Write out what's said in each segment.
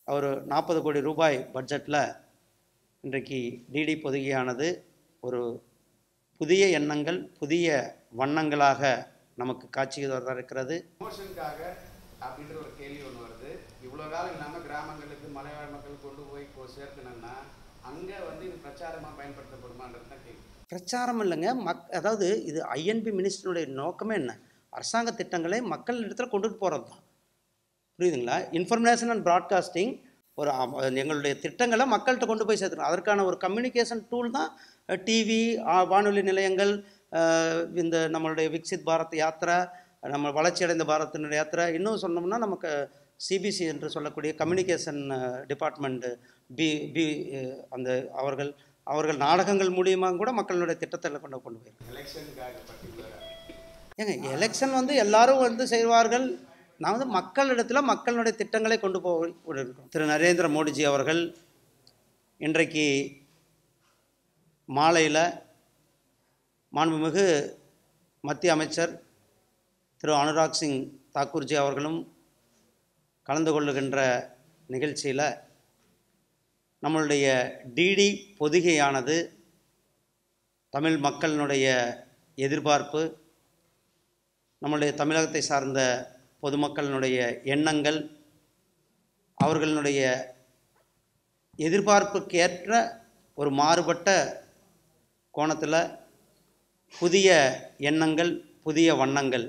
ஒரு நாற்பது கோடி ரூபாய் பட்ஜெட்டில் இன்றைக்கு டிடி பொதுகையானது ஒரு புதிய எண்ணங்கள் புதிய வண்ணங்களாக நமக்கு காட்சி வர இருக்கிறது ப்ரமோஷனுக்காக அப்படின்ற ஒரு கேள்வி ஒன்று வருது இவ்வளோ காலம் இல்லாமல் கிராமங்களுக்கு மலைவாழ் மக்கள் கொண்டு போய் கொ- சேர்க்கணும்னா அங்கே வந்து இது பிரச்சாரமாக பயன்படுத்தப்படுமான்றது தான் கேள்வி பிரச்சாரம் இல்லைங்க மக் அதாவது இது ஐஎன்பி மினிஸ்டருடைய நோக்கமே என்ன அரசாங்க திட்டங்களை மக்கள் இடத்துல கொண்டுட்டு போகிறது தான் புரியுதுங்களா இன்ஃபர்மேஷன் அண்ட் ப்ராட்காஸ்டிங் ஒரு அம்- எங்களுடைய திட்டங்களை மக்கள்கிட்ட கொண்டு போய் சேர்த்துக்கணும் அதற்கான ஒரு கம்யூனிகேஷன் டூல் தான் டிவி வானொலி நிலையங்கள் அஹ், இந்த நம்மளுடைய விக்சித் பாரத் யாத்திரா நம்ம வளர்ச்சியடைந்த பாரத்தினுடைய யாத்திரை இன்னும் சொன்னோம்னா நமக்கு சிபிசி என்று சொல்லக்கூடிய கம்யூனிகேஷன் டிபார்ட்மெண்ட் பி பி அஹ், அந்த அவர்கள் அவர்கள் நாடகங்கள் மூலியமாக கூட மக்களுடைய திட்டத்தில் கொண்டு கொண்டு போயிருக்காங்க எலெக்ஷனுக்காக பர்டிகுலராக ஏங்க எலெக்ஷன் வந்து எல்லாரும் வந்து செய்வார்கள் நான் வந்து மக்களிடத்தில் மக்களுடைய திட்டங்களை கொண்டு போக இருக்கோம் திரு நரேந்திர மோடிஜி அவர்கள் இன்றைக்கு மாலையில் மாண்புமிகு மத்திய அமைச்சர் திரு அனுராக் சிங் தாக்கூர்ஜி அவர்களும் கலந்து கொள்ளுகின்ற நிகழ்ச்சியில் நம்மளுடைய டிடி பொதிகையானது தமிழ் மக்களினுடைய எதிர்பார்ப்பு நம்முடைய தமிழகத்தை சார்ந்த பொதுமக்களினுடைய எண்ணங்கள் அவர்களுடைய எதிர்பார்ப்புக்கேற்ற ஒரு மாறுபட்ட கோணத்தில் புதிய எண்ணங்கள் புதிய வண்ணங்கள்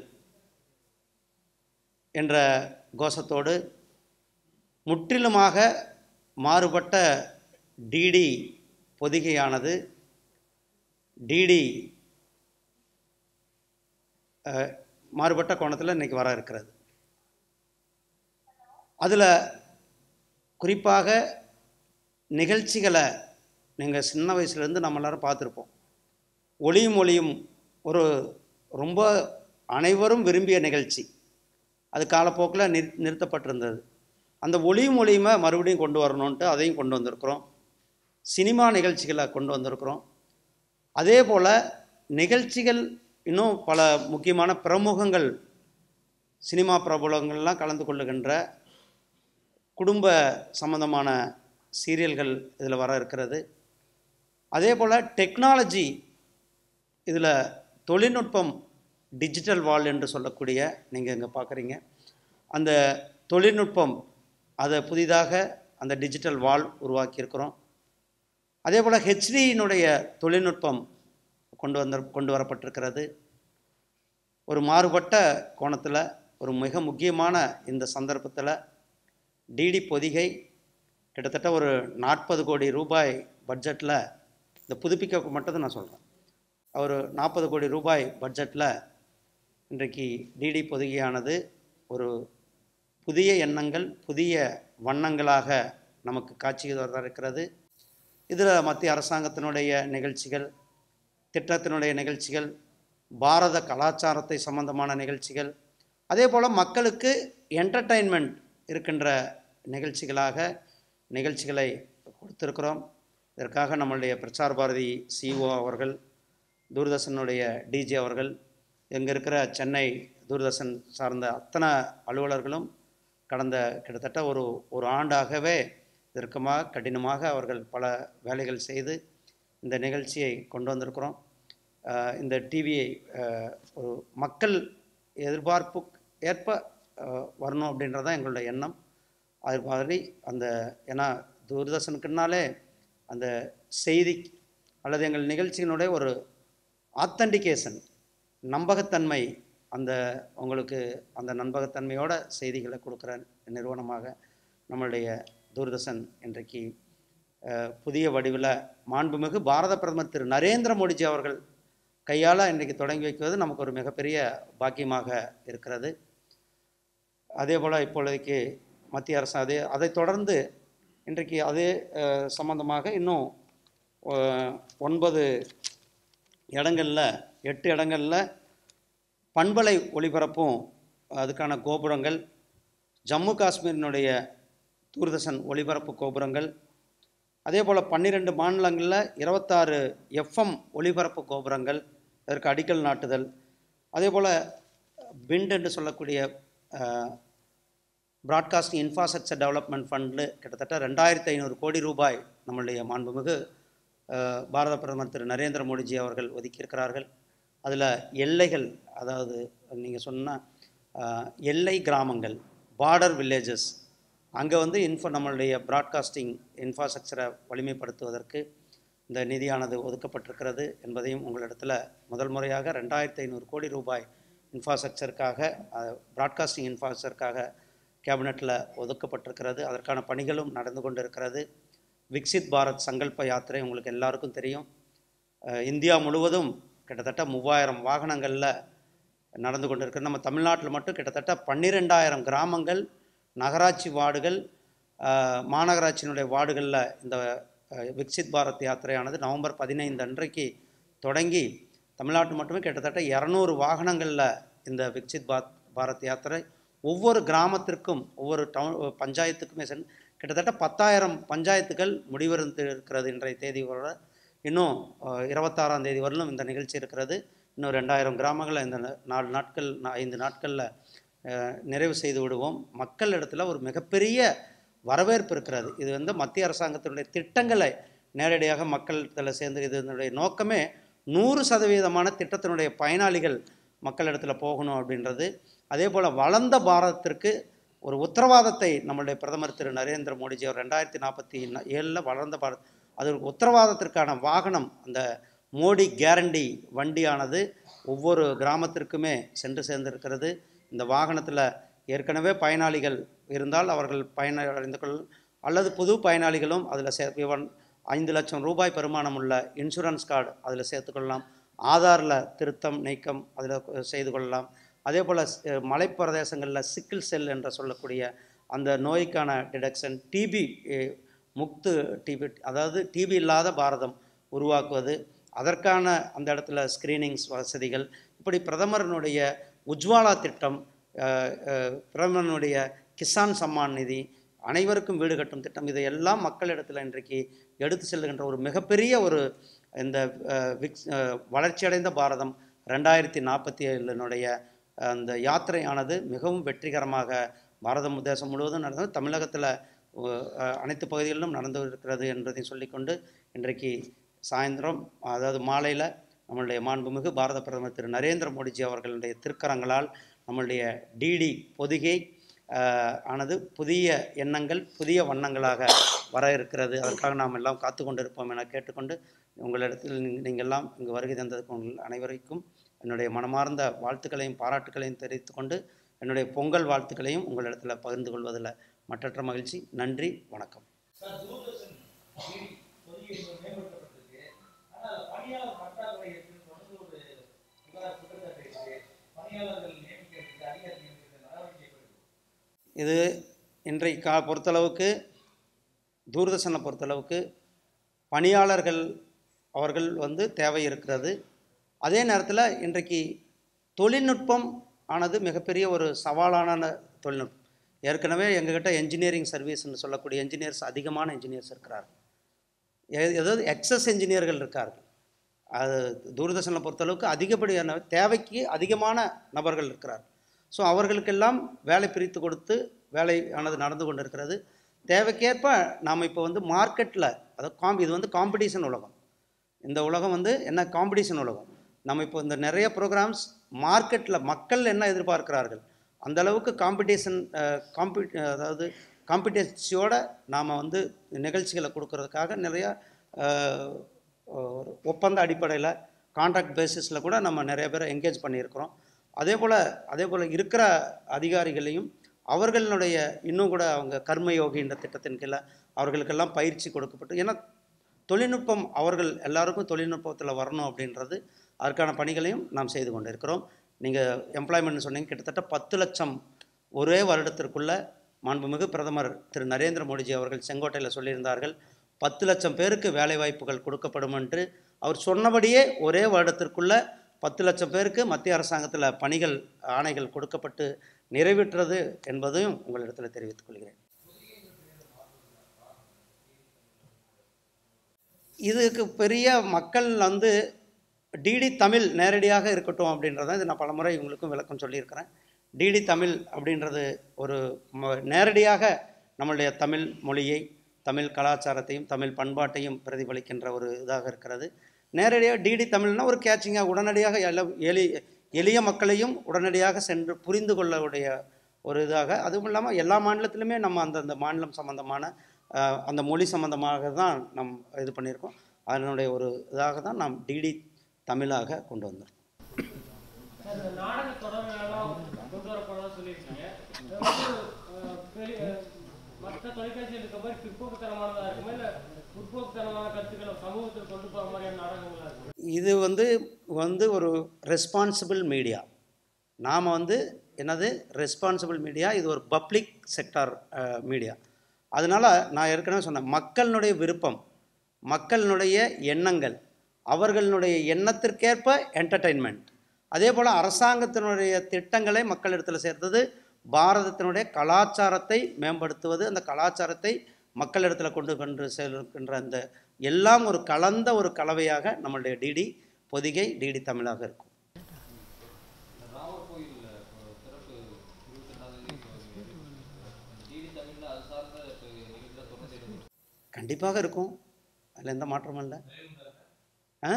என்ற கோஷத்தோடு முற்றிலுமாக மாறுபட்ட டிடி பொதிகையானது டிடி அஹ், மாறுபட்ட கோணத்தில் இன்னைக்கு வர இருக்கிறது அதில் குறிப்பாக நிகழ்ச்சிகளை நீங்கள் சின்ன வயசுலேருந்து நம்ம எல்லாரும் பார்த்துருப்போம் ஒளியும் ஒளியும் ஒரு ரொம்ப அனைவரும் விரும்பிய நிகழ்ச்சி அது காலப்போக்கில் நிறு நிறுத்தப்பட்டிருந்தது அந்த ஒளியும் ஒளியுமை மறுபடியும் கொண்டு வரணுன்ட்டு அதையும் கொண்டு வந்திருக்கிறோம் சினிமா நிகழ்ச்சிகளை கொண்டு வந்திருக்கிறோம் அதே போல் நிகழ்ச்சிகள் இன்னும் பல முக்கியமான பிரமுகங்கள் சினிமா பிரபலங்கள்லாம் கலந்து கொள்ளுகின்ற குடும்ப சம்பந்தமான சீரியல்கள் இதில் வர இருக்கிறது அதே போல் டெக்னாலஜி இதில் தொழில்நுட்பம் டிஜிட்டல் வால் என்று சொல்லக்கூடிய நீங்கள் இங்கே பார்க்குறீங்க அந்த தொழில்நுட்பம் அதை புதிதாக அந்த டிஜிட்டல் வால் உருவாக்கியிருக்கிறோம் அதே போல் ஹெச்டியினுடைய தொழில்நுட்பம் கொண்டு வந்த கொண்டு வரப்பட்டிருக்கிறது ஒரு மாறுபட்ட கோணத்தில் ஒரு மிக முக்கியமான இந்த சந்தர்ப்பத்தில் டிடி பொதிகை கிட்டத்தட்ட ஒரு நாற்பது கோடி ரூபாய் பட்ஜெட்டில் இந்த புதுப்பிக்க மட்டும் நான் சொல்கிறேன் ஒரு நாற்பது கோடி ரூபாய் பட்ஜெட்டில் இன்றைக்கு டிடி பொதிகையானது ஒரு புதிய எண்ணங்கள் புதிய வண்ணங்களாக நமக்கு காட்சி வர இருக்கிறது இதில் மத்திய அரசாங்கத்தினுடைய நிகழ்ச்சிகள் திட்டத்தினுடைய நிகழ்ச்சிகள் பாரத கலாச்சாரத்தை சம்பந்தமான நிகழ்ச்சிகள் அதே போல் மக்களுக்கு என்டர்டைன்மெண்ட் இருக்கின்ற நிகழ்ச்சிகளாக நிகழ்ச்சிகளை கொடுத்திருக்கிறோம் இதற்காக நம்மளுடைய பிரச்சார் பாரதி சிஓ அவர்கள் தூர்தர்ஷனுடைய டிஜி அவர்கள் எங்கே இருக்கிற சென்னை தூர்தர்ஷன் சார்ந்த அத்தனை அலுவலர்களும் கடந்த கிட்டத்தட்ட ஒரு ஒரு ஆண்டாகவே இதற்குமாக கடினமாக அவர்கள் பல வேலைகள் செய்து இந்த நிகழ்ச்சியை கொண்டு வந்திருக்கிறோம் அஹ் இந்த டிவியை ஒரு மக்கள் எதிர்பார்ப்பு ஏற்ப அஹ், வரணும் அப்படின்றது தான் எங்களுடைய எண்ணம் அது மாதிரி அந்த ஏன்னா தூர்தர்ஷனுக்குனாலே அந்த செய்தி அல்லது எங்கள் நிகழ்ச்சியினுடைய ஒரு ஆத்தன்டிகேஷன் நம்பகத்தன்மை அந்த உங்களுக்கு அந்த நம்பகத்தன்மையோட செய்திகளை கொடுக்குற நிறுவனமாக நம்மளுடைய தூர்தர்ஷன் இன்றைக்கு அஹ், புதிய வடிவில் மாண்புமிகு பாரத பிரதமர் திரு நரேந்திர மோடிஜி அவர்கள் கையால் இன்றைக்கு தொடங்கி வைக்கிறது நமக்கு ஒரு மிகப்பெரிய பாக்கியமாக இருக்கிறது அதே போல் இப்பொழுதைக்கு மத்திய அரசு அதே அதைத் தொடர்ந்து இன்றைக்கு அதே அஹ், சம்பந்தமாக இன்னும் அஹ், ஒன்பது இடங்களில் எட்டு இடங்களில் பண்பலை ஒளிபரப்பும் அதுக்கான கோபுரங்கள் ஜம்மு காஷ்மீரினுடைய தூர்தர்ஷன் ஒளிபரப்பு கோபுரங்கள் அதே போல் பன்னிரெண்டு மாநிலங்களில் இருபத்தாறு எஃப்எம் ஒளிபரப்பு கோபுரங்கள் இதற்கு அடிக்கல் நாட்டுதல் அதே போல் பிண்ட் என்று சொல்லக்கூடிய அஹ், ப்ராட்காஸ்டிங் இன்ஃப்ராஸ்ட்ரக்சர் டெவலப்மெண்ட் ஃபண்டில் கிட்டத்தட்ட ரெண்டாயிரத்தி ஐநூறு கோடி ரூபாய் நம்மளுடைய மாண்புமிகு அஹ், பாரத பிரதமர் திரு நரேந்திர மோடிஜி அவர்கள் ஒதுக்கியிருக்கிறார்கள் அதில் எல்லைகள் அதாவது நீங்கள் சொன்ன அஹ், எல்லை கிராமங்கள் பார்டர் வில்லேஜஸ் அங்கே வந்து இன்ஃபோ நம்மளுடைய ப்ராட்காஸ்டிங் இன்ஃப்ராஸ்ட்ரக்சரை வலிமைப்படுத்துவதற்கு இந்த நிதியானது ஒதுக்கப்பட்டிருக்கிறது என்பதையும் உங்களிடத்தில் முதல் முறையாக ரெண்டாயிரத்தி ஐநூறு கோடி ரூபாய் இன்ஃப்ராஸ்ட்ரக்சருக்காக ப்ராட்காஸ்டிங் இன்ஃப்ராஸ்ட்ரக்சருக்காக கேபினெட்டில் ஒதுக்கப்பட்டிருக்கிறது அதற்கான பணிகளும் நடந்து கொண்டிருக்கிறது விக்சித் பாரத் சங்கல்ப யாத்திரை உங்களுக்கு எல்லாருக்கும் தெரியும் அஹ், இந்தியா முழுவதும் கிட்டத்தட்ட மூவாயிரம் வாகனங்களில் நடந்து கொண்டிருக்கு நம்ம தமிழ்நாட்டில் மட்டும் கிட்டத்தட்ட பன்னிரெண்டாயிரம் கிராமங்கள் நகராட்சி வார்டுகள் அஹ், மாநகராட்சியினுடைய வார்டுகளில் இந்த அஹ், விக்சித் பாரத் யாத்திரையானது நவம்பர் பதினைந்து அன்றைக்கு தொடங்கி தமிழ்நாட்டு மட்டுமே கிட்டத்தட்ட இரநூறு வாகனங்களில் இந்த விக்சித் பாத் பாரத் யாத்திரை ஒவ்வொரு கிராமத்திற்கும் ஒவ்வொரு டவுன் பஞ்சாயத்துக்குமே சென்று கிட்டத்தட்ட பத்தாயிரம் பஞ்சாயத்துகள் முடிவெடுத்து இருக்கிறது இன்றைய தேதி வரை இன்னும் அஹ், இருபத்தாறாம் தேதி வரலும் இந்த நிகழ்ச்சி இருக்கிறது இன்னும் ரெண்டாயிரம் கிராமங்களை இந்த நா- நாலு நாட்கள் நா- ஐந்து நாட்களில் நிறைவு செய்து விடுவோம் மக்கள் இடத்துல ஒரு மிகப்பெரிய வரவேற்பு இருக்கிறது இது வந்து மத்திய அரசாங்கத்தினுடைய திட்டங்களை நேரடியாக மக்களிடத்தில் சேர்ந்து இதனுடைய நோக்கமே நூறு சதவீதமான திட்டத்தினுடைய பயனாளிகள் மக்களிடத்தில் போகணும் அப்படின்றது அதே போல் வளர்ந்த பாரதத்திற்கு ஒரு உத்தரவாதத்தை நம்மளுடைய பிரதமர் திரு நரேந்திர மோடிஜி அவர் ரெண்டாயிரத்தி நாற்பத்தி ஏழில் வளர்ந்த பாரத் அது ஒரு உத்தரவாதத்திற்கான வாகனம் அந்த மோடி கேரண்டி வண்டியானது ஒவ்வொரு கிராமத்திற்குமே சென்று சேர்ந்திருக்கிறது இந்த வாகனத்தில் ஏற்கனவே பயனாளிகள் இருந்தால் அவர்கள் பயனடைந்து கொள் அல்லது புது பயனாளிகளும் அதில் சே இவன் ஐந்து லட்சம் ரூபாய் பெருமானம் உள்ள இன்சூரன்ஸ் கார்டு அதில் சேர்த்துக்கொள்ளலாம் ஆதாரில் திருத்தம் நீக்கம் அதில் செய்து கொள்ளலாம் அதே போல் மலைப்பிரதேசங்களில் சிக்கிள் செல் என்று சொல்லக்கூடிய அந்த நோய்க்கான டிடக்ஷன் டிபி முக்து டிபி அதாவது டிபி இல்லாத பாரதம் உருவாக்குவது அதற்கான அந்த இடத்துல ஸ்க்ரீனிங்ஸ் வசதிகள் இப்படி பிரதமரனுடைய உஜ்வாலா திட்டம் அஹ், அஹ், பிரதமரனுடைய கிசான் சம்மான் நிதி அனைவருக்கும் வீடு கட்டும் திட்டம் இதையெல்லாம் மக்களிடத்தில் இன்றைக்கு எடுத்து செல்லுகின்ற ஒரு மிகப்பெரிய ஒரு இந்த அஹ், விக்ஸ் அஹ், வளர்ச்சியடைந்த பாரதம் ரெண்டாயிரத்தி நாற்பத்தி ஏழினுடைய அந்த யாத்திரையானது மிகவும் வெற்றிகரமாக பாரதம் தேசம் முழுவதும் நடந்தது தமிழகத்தில் அஹ், அனைத்து பகுதிகளிலும் நடந்து இருக்கிறது என்பதை சொல்லிக்கொண்டு இன்றைக்கு சாயந்தரம் அதாவது மாலையில் நம்மளுடைய மாண்புமிகு பாரத பிரதமர் திரு நரேந்திர மோடிஜி அவர்களுடைய திருக்கரங்களால் நம்மளுடைய டிடி பொதிகை அஹ், ஆனது புதிய எண்ணங்கள் புதிய வண்ணங்களாக வர இருக்கிறது அதற்காக நாம் எல்லாம் காத்து கொண்டிருப்போம் என கேட்டுக்கொண்டு உங்களிடத்தில் நீங்க- நீங்கள் எல்லாம் இங்கு வருகை தந்ததுக்கு உங்கள் அனைவருக்கும் என்னுடைய மனமார்ந்த வாழ்த்துக்களையும் பாராட்டுக்களையும் தெரிவித்துக் கொண்டு என்னுடைய பொங்கல் வாழ்த்துக்களையும் உங்களிடத்தில் பகிர்ந்து கொள்வதில் மற்றற்ற மகிழ்ச்சி நன்றி வணக்கம் சார் தூர்தர்ஷன் டிவி பொதிகை மேம்படுத்தப்பட்டிருக்கு ஆனால் பணியாளர் பற்றாக்குறை இருக்குன்னு தொடர்ந்து ஒரு புகார் குற்றச்சாட்டு இருக்கு பணியாளர்கள் நியமிக்கிறதுக்கு அதிகாரி நியமிக்கிறது நடவடிக்கை எப்படி இருக்கும்? இது இன்றைக்கு கா பொறுத்தளவுக்கு தூர்தர்ஷனை பொறுத்தளவுக்கு பணியாளர்கள் அவர்கள் வந்து தேவை இருக்கிறது அதே நேரத்தில் இன்றைக்கு தொழில்நுட்பம் ஆனது மிகப்பெரிய ஒரு சவாலான தொழில்நுட்பம் ஏற்கனவே எங்ககிட்ட என்ஜினியரிங் சர்வீஸ்னு சொல்லக்கூடிய என்ஜினியர்ஸ் அதிகமான என்ஜினியர்ஸ் இருக்கிறார்கள் எ- அதாவது எக்ஸஸ் என்ஜினியர்கள் இருக்கார்கள் அது தூர்தர்ஷனை பொறுத்தளவுக்கு அதிகப்படியான தேவைக்கு அதிகமான நபர்கள் இருக்கிறார் ஸோ அவர்களுக்கெல்லாம் வேலை பிரித்து கொடுத்து வேலை ஆனது நடந்து கொண்டிருக்கிறது தேவைக்கேற்ப நாம் இப்போ வந்து மார்க்கெட்டில் அதாவது காம் இது வந்து காம்படிஷன் உலகம் இந்த உலகம் வந்து என்ன காம்படிஷன் உலகம் நம்ம இப்போ இந்த நிறைய ப்ரோக்ராம்ஸ் மார்க்கெட்டில் மக்கள் என்ன எதிர்பார்க்கிறார்கள் அந்த அளவுக்கு காம்படிஷன் காம்பி அதாவது காம்படிஷியோட நாம் வந்து நிகழ்ச்சிகளை கொடுக்கறதுக்காக நிறையா அஹ், ஒரு ஒப்பந்த அடிப்படையில் கான்ட்ராக்ட் பேசிஸில் கூட நம்ம நிறைய பேரை என்கேஜ் பண்ணியிருக்கிறோம் அதே போல் அதே போல் இருக்கிற அதிகாரிகளையும் அவர்களுடைய இன்னும் கூட அவங்க கர்மயோகின்ற திட்டத்தின் கீழே அவர்களுக்கெல்லாம் பயிற்சி கொடுக்கப்பட்டு ஏன்னா தொழில்நுட்பம் அவர்கள் எல்லாருக்கும் தொழில்நுட்பத்தில் வரணும் அப்படின்றது அதற்கான பணிகளையும் நாம் செய்து கொண்டிருக்கிறோம் நீங்கள் எம்ப்ளாய்மெண்ட் சொன்னீங்க கிட்டத்தட்ட பத்து லட்சம் ஒரே வருடத்திற்குள்ள மாண்புமிகு பிரதமர் திரு நரேந்திர மோடிஜி அவர்கள் செங்கோட்டையில் சொல்லியிருந்தார்கள் பத்து லட்சம் பேருக்கு வேலை வாய்ப்புகள் கொடுக்கப்படும் என்று அவர் சொன்னபடியே ஒரே வருடத்திற்குள்ள பத்து லட்சம் பேருக்கு மத்திய அரசாங்கத்தில் பணிகள் ஆணைகள் கொடுக்கப்பட்டு நிறைவேற்றது என்பதையும் உங்களிடத்தில் தெரிவித்துக் கொள்கிறேன் இதுக்கு பெரிய மக்கள் வந்து டிடி தமிழ் நேரடியாக இருக்கட்டும் அப்படின்றத இது நான் பலமுறை உங்களுக்கும் விளக்கம் சொல்லியிருக்கிறேன் டிடி தமிழ் அப்படின்றது ஒரு ம- நேரடியாக நம்மளுடைய தமிழ் மொழியை தமிழ் கலாச்சாரத்தையும் தமிழ் பண்பாட்டையும் பிரதிபலிக்கின்ற ஒரு இதாக இருக்கிறது நேரடியாக டிடி தமிழ்னா ஒரு கேட்சிங்காக உடனடியாக எல எளி எளிய மக்களையும் உடனடியாக சென்று புரிந்து கொள்ளக்கூடிய ஒரு இதாக அதுவும் இல்லாமல் எல்லா மாநிலத்திலுமே நம்ம அந்தந்த மாநிலம் சம்பந்தமான அஹ், அந்த மொழி சம்பந்தமாக தான் நம் இது பண்ணியிருக்கோம் அதனுடைய ஒரு இதாக தான் நாம் டிடி தமிழாக கொண்டு வந்திருக்கோம் சார், இந்த நாடக தொடர்களெல்லாம் கொண்டு வரப்போறதா சொல்லியிருக்கீங்க இது வந்து அஹ், பெரிய அஹ், மற்ற தொலைக்காட்சியில் இருக்க மாதிரி பிற்போக்குத்தனமானதா இருக்குமா இல்ல முற்போக்குத்தனமான கருத்துக்களை சமூகத்தில் கொண்டு போற மாதிரியான நாடகங்களா இருக்கும் இது வந்து வந்து ஒரு ரெஸ்பான்சிபிள் மீடியா நாம் வந்து என்னது ரெஸ்பான்சிபிள் மீடியா இது ஒரு பப்ளிக் செக்டார் மீடியா அதனால் நான் ஏற்கனவே சொன்னேன் மக்களினுடைய விருப்பம் மக்களினுடைய எண்ணங்கள் அவர்களுடைய எண்ணத்திற்கேற்ப என்டர்டெயின்மெண்ட் அதே போல் அரசாங்கத்தினுடைய திட்டங்களை மக்களிடத்தில் சேர்த்தது பாரதத்தினுடைய கலாச்சாரத்தை மேம்படுத்துவது அந்த கலாச்சாரத்தை மக்களிடத்தில் கொண்டு கொண்டு செல்கின்ற அந்த எல்லாம் ஒரு கலந்த ஒரு கலவையாக நம்மளுடைய டிடி பொதிகை டிடி தமிழாக இருக்கும் இந்த ராமர் கோயில் இப்போ திறப்பு இருபத்தெட்டாம் தேதி டிவி தமிழ்ல அது சார்ந்த இப்போ நிகழ்ச்சியில் தொடர்ந்து எடுத்து கண்டிப்பாக இருக்கும் அதில் எந்த மாற்றமும் இல்லை ஆ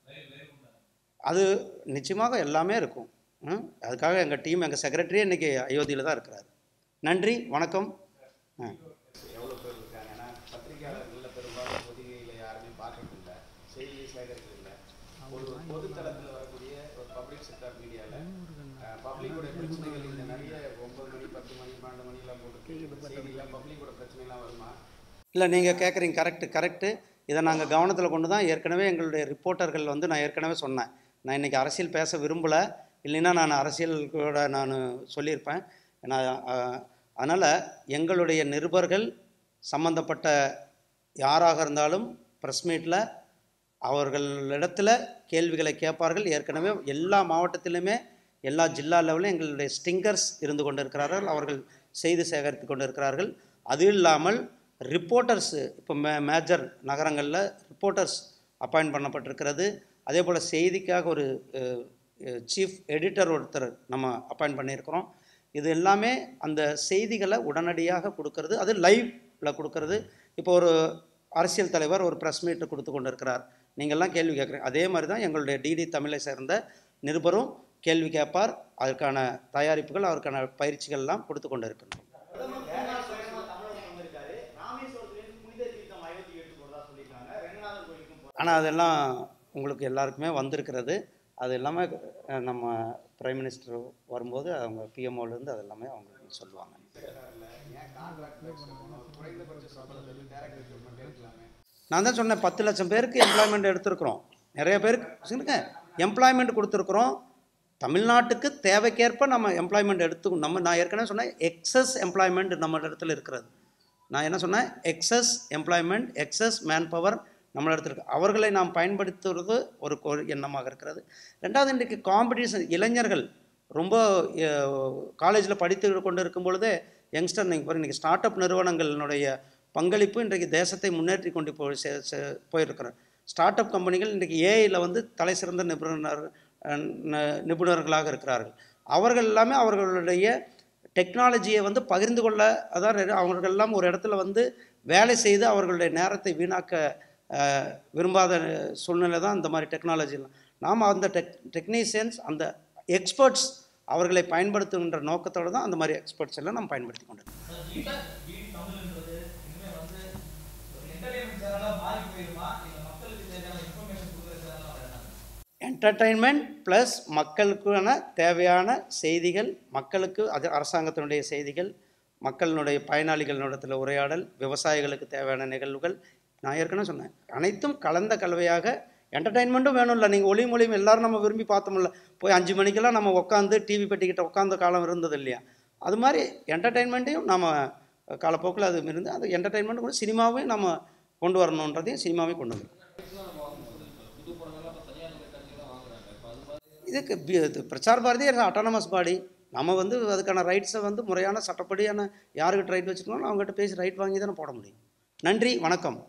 அது நிச்சயமாக எல்லாமே இருக்கும் ம்? அதுக்காக எங்கள் டீம் எங்கள் செக்ரட்டரியே இன்றைக்கி அயோத்தியில் தான் இருக்கிறார் நன்றி வணக்கம் ஆ எவ்வளோ பேர் இருக்காங்க ஏன்னா பத்திரிகையாளர்களில் பெரும்பாலும் பொதிகையில் யாருமே பார்க்கறது இல்லை செய்தி சேகரிக்கிறது இல்லை ஒரு பொதுத்தளத்தில் வரக்கூடிய ஒரு பப்ளிக் செக்டர் மீடியாவில் பப்ளிக்கோட பிரச்சனைகள் இந்த நிறைய ஒன்பது மணி பத்து மணி பன்னெண்டு மணிலாம் போட்டு செய்தியில் பப்ளிக்கோட பிரச்சனைலாம் வருமா இல்லை நீங்கள் கேட்குறீங்க கரெக்டு கரெக்டு இதை நாங்கள் கவனத்தில் கொண்டு தான் ஏற்கனவே எங்களுடைய ரிப்போர்ட்டர்கள் வந்து நான் ஏற்கனவே சொன்னேன் நான் இன்றைக்கி அரசியல் பேச விரும்பலை இல்லைன்னா நான் அரசியல் கூட நான் சொல்லியிருப்பேன் நான் அதனால் எங்களுடைய நிருபர்கள் சம்பந்தப்பட்ட யாராக இருந்தாலும் ப்ரெஸ் மீட்டில் அவர்களிடத்தில் கேள்விகளை கேட்பார்கள் ஏற்கனவே எல்லா மாவட்டத்திலுமே எல்லா ஜில்லா லெவலிலும் எங்களுடைய ஸ்டிங்கர்ஸ் இருந்து கொண்டிருக்கிறார்கள் அவர்கள் செய்தி சேகரித்து கொண்டிருக்கிறார்கள் அது இல்லாமல் ரிப்போர்ட்டர்ஸு இப்போ மே மேஜர் நகரங்களில் ரிப்போர்ட்டர்ஸ் அப்பாயிண்ட் பண்ணப்பட்டிருக்கிறது அதே போல் செய்திக்காக ஒரு சீஃப் எடிட்டர் ஒருத்தர் நம்ம அப்பாயிண்ட் பண்ணியிருக்கிறோம் இது எல்லாமே அந்த செய்திகளை உடனடியாக கொடுக்கறது அது லைவ்ல கொடுக்கறது இப்போ ஒரு அரசியல் தலைவர் ஒரு ப்ரெஸ் மீட்டு கொடுத்து கொண்டு இருக்கிறார் நீங்கள்லாம் கேள்வி கேட்குறீங்க அதே மாதிரி தான் எங்களுடைய டிடி தமிழை சேர்ந்த நிருபரும் கேள்வி கேட்பார் அதற்கான தயாரிப்புகள் அதற்கான பயிற்சிகள்லாம் கொடுத்து கொண்டு இருக்கிறோம் ஆனால் அதெல்லாம் உங்களுக்கு எல்லாருக்குமே வந்திருக்கிறது அது எல்லாமே அஹ், நம்ம பிரைம் மினிஸ்டர் வரும்போது அவங்க பிஎம்ஓலேருந்து அது எல்லாமே அவங்களுக்கு சொல்லுவாங்க ஏன் கான்ட்ராக்ட் பேஸ் இருக்கணும் குறைந்தபட்ச சம்பளத்தில் டேரக்ட் ரெக்ரூட்மெண்ட் இருக்கலாமே நான் தான் சொன்னேன் பத்து லட்சம் பேருக்கு எம்ப்ளாய்மெண்ட் எடுத்திருக்கிறோம் நிறைய பேருக்கு சொல்லுங்க எம்ப்ளாய்மெண்ட் கொடுத்துருக்குறோம் தமிழ்நாட்டுக்கு தேவைக்கேற்ப நம்ம எம்ப்ளாய்மெண்ட் எடுத்து நம்ம நான் ஏற்கனவே சொன்னேன் எக்ஸஸ் எம்ப்ளாய்மெண்ட் நம்ம இடத்துல இருக்கிறது நான் என்ன சொன்னேன் excess employment excess manpower நம்ம இடத்துல இருக்கு அவர்களை நாம் பயன்படுத்துவது ஒரு கோ- எண்ணமாக இருக்கிறது ரெண்டாவது இன்றைக்கு காம்படிஷன் இளைஞர்கள் ரொம்ப காலேஜில் படித்து கொண்டு இருக்கும் பொழுதே யங்ஸ்டர் நீங்கள் பாருங்க இன்றைக்கி ஸ்டார்ட் அப் நிறுவனங்களினுடைய பங்களிப்பு இன்றைக்கு தேசத்தை முன்னேற்றி கொண்டு போய் சே- சே- போயிருக்கிறோம் ஸ்டார்ட் அப் கம்பெனிகள் இன்றைக்கு ஏஐயில் வந்து தலை சிறந்த நிபுணர் அஹ், ந- நிபுணர்களாக இருக்கிறார்கள் அவர்கள் எல்லாமே அவர்களுடைய டெக்னாலஜியை வந்து பகிர்ந்து கொள்ள அதாவது அவர்கள் எல்லாம் ஒரு இடத்துல வந்து வேலை செய்து அவர்களுடைய நேரத்தை வீணாக்க அஹ், விரும்பாத சூழ்நிலை தான் இந்த மாதிரி டெக்னாலஜிலாம் நாம் அந்த டெக் டெக்னீஷியன்ஸ் அந்த எக்ஸ்பர்ட்ஸ் அவர்களை பயன்படுத்துகின்ற நோக்கத்தோடு தான் அந்த மாதிரி எக்ஸ்பர்ட்ஸ் எல்லாம் நம்ம பயன்படுத்தி கொண்டிருக்கோம் டிவி தமிழ்ன்றது இனிமே வந்து ஒரு என்டர்டைன்மெண்ட் சேனலா மாறி போயிருமா இல்ல மக்களுக்கு தேவையான இன்ஃபர்மேஷன் கொடுக்குற சேனலா வேணாம் என்டர்டைன்மெண்ட் ப்ளஸ் மக்களுக்கான தேவையான செய்திகள் மக்களுக்கு அது அரசாங்கத்தினுடைய செய்திகள் மக்களினுடைய பயனாளிகளிடத்தில் உரையாடல் விவசாயிகளுக்கு தேவையான நிகழ்வுகள் நான் ஏற்கனவே சொன்னேன் அனைத்தும் கலந்த கலவையாக என்டர்டைன்மெண்ட்டும் வேணும்ல நீங்கள் ஒளி மொழியும் எல்லாரும் நம்ம விரும்பி பார்த்தோம்ல போய் அஞ்சு மணிக்கெல்லாம் நம்ம உட்காந்து டிவி பெட்டிக்கிட்ட உட்காந்த காலம் இருந்தது இல்லையா அது மாதிரி என்டர்டைன்மெண்ட்டையும் நம்ம காலப்போக்கில் அது இருந்து அது என்டர்டைன்மெண்ட் கூட சினிமாவையும் நம்ம கொண்டு வரணுன்றதையும் சினிமாவையும் கொண்டு வரணும் புது படங்கள்லாம் இப்போ தனியார் தொலைக்காட்சியெல்லாம் வாங்குறாங்க இப்போ அது மாதிரி இதுக்கு பி- இது பிரச்சார் பாரதி அட்டானமஸ் பாடி நம்ம வந்து அதுக்கான ரைட்ஸை வந்து முறையான சட்டப்படியான யாருக்கிட்ட ரைட் வச்சுருக்கோம் அவங்ககிட்ட பேசி ரைட் வாங்கி தானே போட முடியும் நன்றி வணக்கம்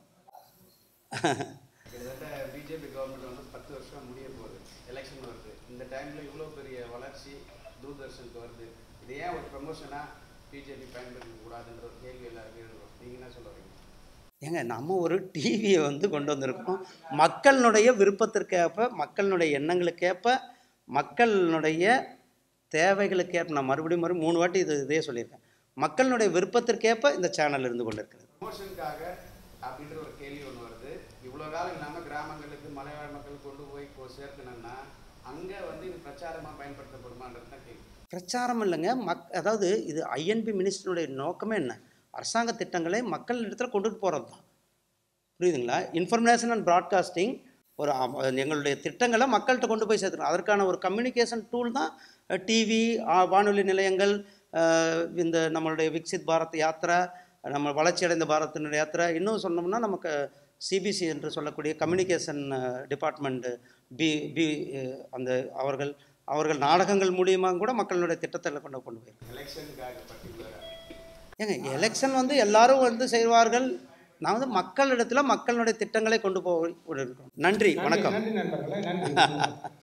கிட்டத்தட்ட பிஜேபி கவர்மெண்ட் வந்து பத்து வருஷம் முடிய போகுது எலெக்ஷன் வருது இந்த டைமில் இவ்வளோ பெரிய வளர்ச்சி தூர்தர்ஷனுக்கு வருது இது ஏன் ஒரு ப்ரமோஷனாக பிஜேபி பயன்படுத்த கூடாதுன்ற ஒரு கேள்வி எல்லாருக்கும் எழுதுறோம் நீங்கள் என்ன சொல்ல வரீங்க ஏங்க நம்ம ஒரு டிவியை வந்து கொண்டு வந்திருக்கோம் மக்களினுடைய விருப்பத்திற்கேற்ப மக்களினுடைய எண்ணங்களுக்கேற்ப மக்களினுடைய தேவைகளுக்கேற்ப நான் மறுபடியும் மறுபடியும் மூணு வாட்டி இது இதே சொல்லியிருக்கேன் மக்களினுடைய விருப்பத்திற்கேற்ப இந்த சேனல் இருந்து கொண்டிருக்கிறது ப்ரமோஷனுக்காக அப்படின்ற ஒரு கேள்வி ஒன்று வருது இவ்வளோ காலம் இல்லாமல் கிராமங்களுக்கு மலையாள மக்கள் கொண்டு போய் கொ- சேர்க்கணும்னா அங்கே வந்து இது பிரச்சாரமாக பயன்படுத்தப்படுமான்றது தான் கேள்வி பிரச்சாரம் இல்லைங்க மக் அதாவது இது ஐஎன்பி மினிஸ்டருடைய நோக்கமே என்ன அரசாங்க திட்டங்களை மக்கள் இடத்துல கொண்டுட்டு போகிறது தான் புரியுதுங்களா இன்ஃபர்மேஷன் அண்ட் ப்ராட்காஸ்டிங் ஒரு அம், எங்களுடைய திட்டங்களை மக்கள்கிட்ட கொண்டு போய் சேர்த்துக்கணும் அதற்கான ஒரு கம்யூனிகேஷன் டூல் தான் டிவி வானொலி நிலையங்கள் அஹ், இந்த நம்மளுடைய விக்சித் பாரத் யாத்ரா நம்ம வளர்ச்சியடைந்த பாரத்தினுடைய யாத்திரை இன்னும் சொன்னோம்னா நமக்கு சிபிசி என்று சொல்லக்கூடிய கம்யூனிகேஷன் டிபார்ட்மெண்ட்டு பி பி அஹ், அந்த அவர்கள் அவர்கள் நாடகங்கள் மூலியமாக கூட மக்களுடைய திட்டத்தை கொண்டு கொண்டு போயிருக்காங்க எலெக்ஷனுக்காக பர்டிகுலராக ஏங்க எலெக்ஷன் வந்து எல்லாரும் வந்து செய்வார்கள் நான் வந்து மக்களிடத்துல மக்களுடைய திட்டங்களை கொண்டு போக இருக்கிறோம் நன்றி வணக்கம் நன்றி நண்பர்களே நன்றி